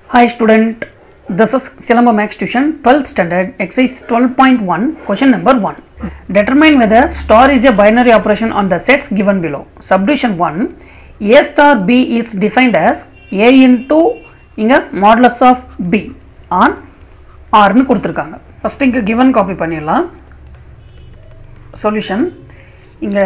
Hi student, this is Silamba Max Tuition 12th standard exercise 12.1 question number 1. Determine whether star is a binary operation on the sets given below. Subdivision 1 A star B is defined as A into இங்க modulus of B on R னு கொடுத்துருக்காங்க first இங்கே given copy பண்ணிடலாம் solution இங்கே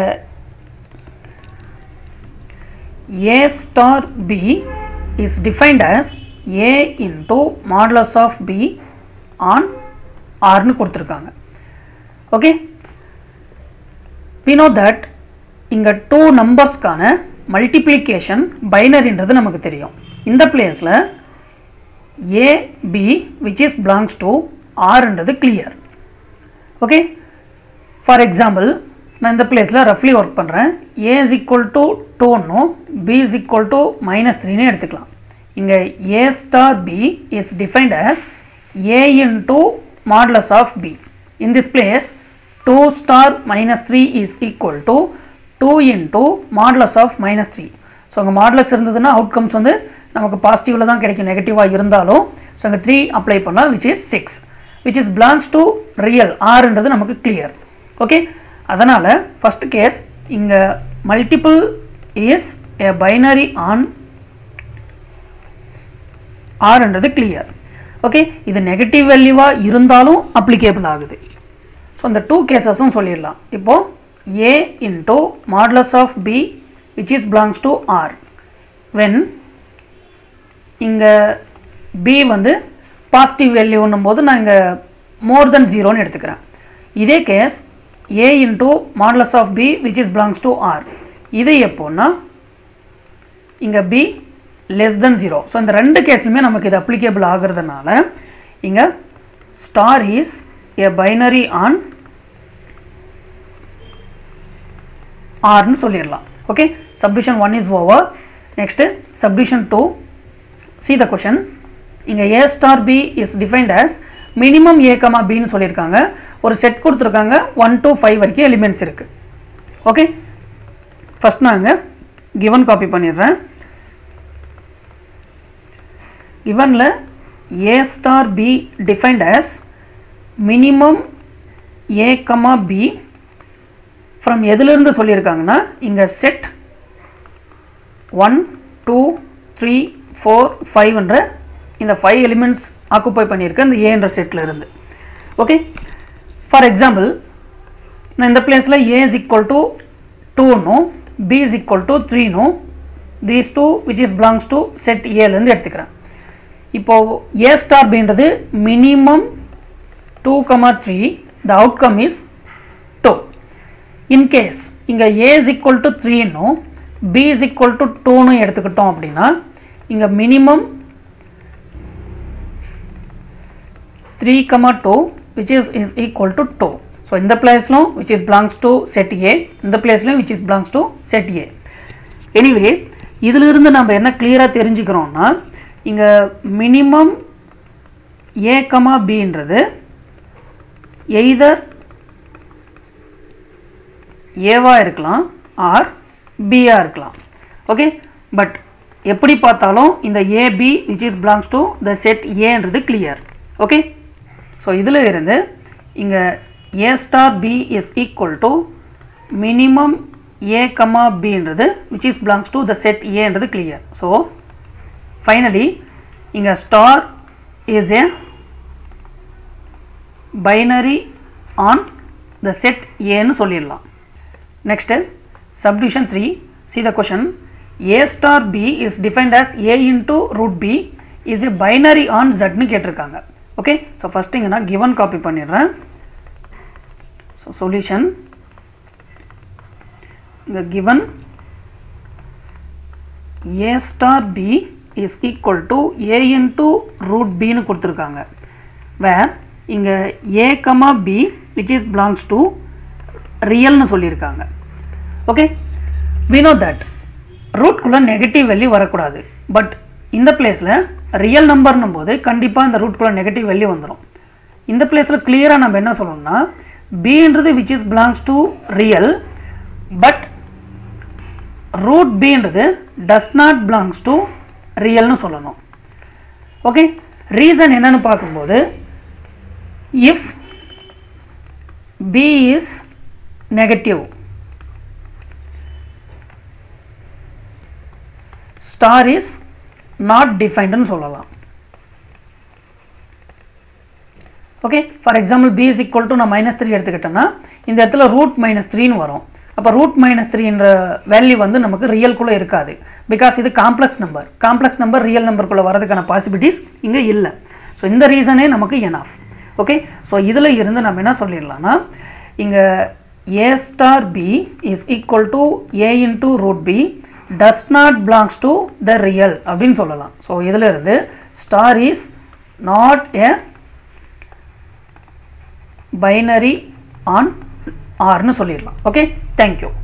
A star B is defined as A into modulus of B on R னு கொடுத்துருக்காங்க okay we know that இங்கே two நம்பர்ஸ்க்கான மல்டிப்ளிகேஷன் பைனரின்றது நமக்கு தெரியும் இந்த பிளேஸில் A B which is belongs to ஆர்ன்றது கிளியர் ஓகே ஃபார் எக்ஸாம்பிள் நான் இந்த பிளேஸில் ரஃப்லி ஒர்க் பண்ணுறேன் ஏ இஸ் ஈக்குவல் டு டூன்னும் B is equal to minus த்ரீன்னு எடுத்துக்கலாம் இங்கே ஏ star B is defined as A into modulus of B in this place two star minus three is equal to two into modulus of minus three so அங்கே modulus இருந்ததுன்னா outcomes வந்து நமக்கு பாசிட்டிவில் தான் கிடைக்கும் நெகட்டிவாக இருந்தாலும் ஸோ அங்கே த்ரீ அப்ளை பண்ணால் which is six which is belongs to real ஆறுன்றது நமக்கு கிளியர் ஓகே அதனால் ஃபஸ்ட் கேஸ் இங்கே multiple is a binary on ஆர்ன்றது கிளியர் ஓகே இது நெகட்டிவ் வேல்யூவாக இருந்தாலும் அப்ளிகேபிள் ஆகுது ஸோ இந்த டூ கேசஸும் சொல்லிடலாம் இப்போது A into modulus of B which is belongs to R when இங்கே பி வந்து பாசிட்டிவ் வேல்யூன்னும் போது நான் இங்கே மோர் தென் ஜீரோன்னு எடுத்துக்கிறேன் இதே case A into modulus of B which is belongs to R இது எப்போன்னா இங்கே B less than zero so இந்த ரெண்டு கேஸ்லையுமே நமக்கு இது அப்ளிகேபிள் ஆகிறதுனால இங்கே star is a binary on ஆர்னு சொல்லிடலாம் okay subdivision one is over next subdivision two C the question இங்கே ஏ star B is defined as minimum A comma பின்னு சொல்லியிருக்காங்க ஒரு செட் கொடுத்துருக்காங்க ஒன் to ஃபைவ் வரைக்கும் எலிமெண்ட்ஸ் இருக்குது ஓகே ஃபஸ்ட் நான் இங்கே கிவன் காப்பி பண்ணிடுறேன் கிவனில் A star B defined as minimum A comma B from எதுலேருந்து சொல்லியிருக்காங்கன்னா இங்கே set one two three four ஃபைவ்ன்ற இந்த ஃபைவ் எலிமெண்ட்ஸ் ஆக்குப்பை பண்ணியிருக்க இந்த ஏன்ற செட்டில் இருந்து ஓகே ஃபார் எக்ஸாம்பிள் நான் இந்த பிளேஸில் ஏ இஸ் ஈக்குவல் டு டூனும் பி இஸ் ஈக்குவல் டு த்ரீனும் these two which is belongs to set ஏலேருந்து எடுத்துக்கிறேன் இப்போது ஏ ஸ்டார் பின்றது minimum two comma three the outcome is two in case இங்கே ஏ இஸ் ஈக்குவல் டு த்ரீனும் பி இஸ் ஈக்குவல் டு டூன்னு எடுத்துக்கிட்டோம் அப்படின்னா இங்கே minimum three comma two which is is equal to two so இந்த பிளேஸ்லும் which is belongs to set A இந்த பிளேஸ்லையும் which is belongs to set A anyway இதிலிருந்து நம்ம என்ன கிளியராக தெரிஞ்சுக்கிறோம்னா இங்கே மினிமம் ஏ கமா பின்றது எய்தர் ஏவாக இருக்கலாம் ஆர் பியாக இருக்கலாம் ஓகே பட் எப்படி பார்த்தாலும் இந்த AB which is belongs to the set ஏன்றது கிளியர் ஓகே ஸோ இதில் இருந்து இங்கே ஏ star B is equal to minimum A comma பின்றது which is belongs to the set ஏன்றது கிளியர் ஸோ ஃபைனலி இங்கே star is a binary on the set ஏன்னு சொல்லிடலாம் next subdivision three C the question a star B is defined as A into root b is a binary on ஜட்னு கேட்டிருக்காங்க okay so first இங்கே நான் given copy பண்ணிடுறேன் so solution இந்த given a star B is equal to a into root பின்னு கொடுத்துருக்காங்க where இங்கே a comma b which is belongs to ரியல்னு சொல்லியிருக்காங்க ஓகே வி நோ தட் ரூட்குள்ளே நெகட்டிவ் வேல்யூ வரக்கூடாது பட் இந்த பிளேஸில் ரியல் நம்பர்னும் போது கண்டிப்பாக இந்த ரூட்குள்ளே நெகட்டிவ் வேல்யூ வந்துடும் இந்த பிளேஸில் கிளியராக நம்ம என்ன சொல்லணும்னா பின்றது which is belongs to real but root பின்றது டஸ் நாட் பிலாங்ஸ் டு ரியல்னு சொல்லணும் ஓகே ரீசன் என்னன்னு பார்க்கும்போது if b is negative star is not டிஃபைன்டுன்னு சொல்லலாம் okay for example b is equal to நான் மைனஸ் த்ரீ எடுத்துக்கிட்டேன்னா இந்த இடத்துல ரூட் மைனஸ் த்ரீன்னு வரும் அப்போ ரூட் மைனஸ் த்ரீன்ற வேல்யூ வந்து நமக்கு ரியல்குள்ளே இருக்காது பிகாஸ் இது complex number complex number real நம்பருக்குள்ளே வரதுக்கான பாசிபிலிட்டிஸ் இங்கே இல்லை ஸோ இந்த ரீசனே நமக்கு என்ஆஃப் ஓகே ஸோ இதில் இருந்து நம்ம என்ன சொல்லிடலாம்னா இங்கே ஏ star B is equal to a into root b does not belongs to the real அப்படின்னு சொல்லலாம் ஸோ இதில் இருந்து star is not a binary on ஆர்னு சொல்லிடலாம் ஓகே தேங்க்யூ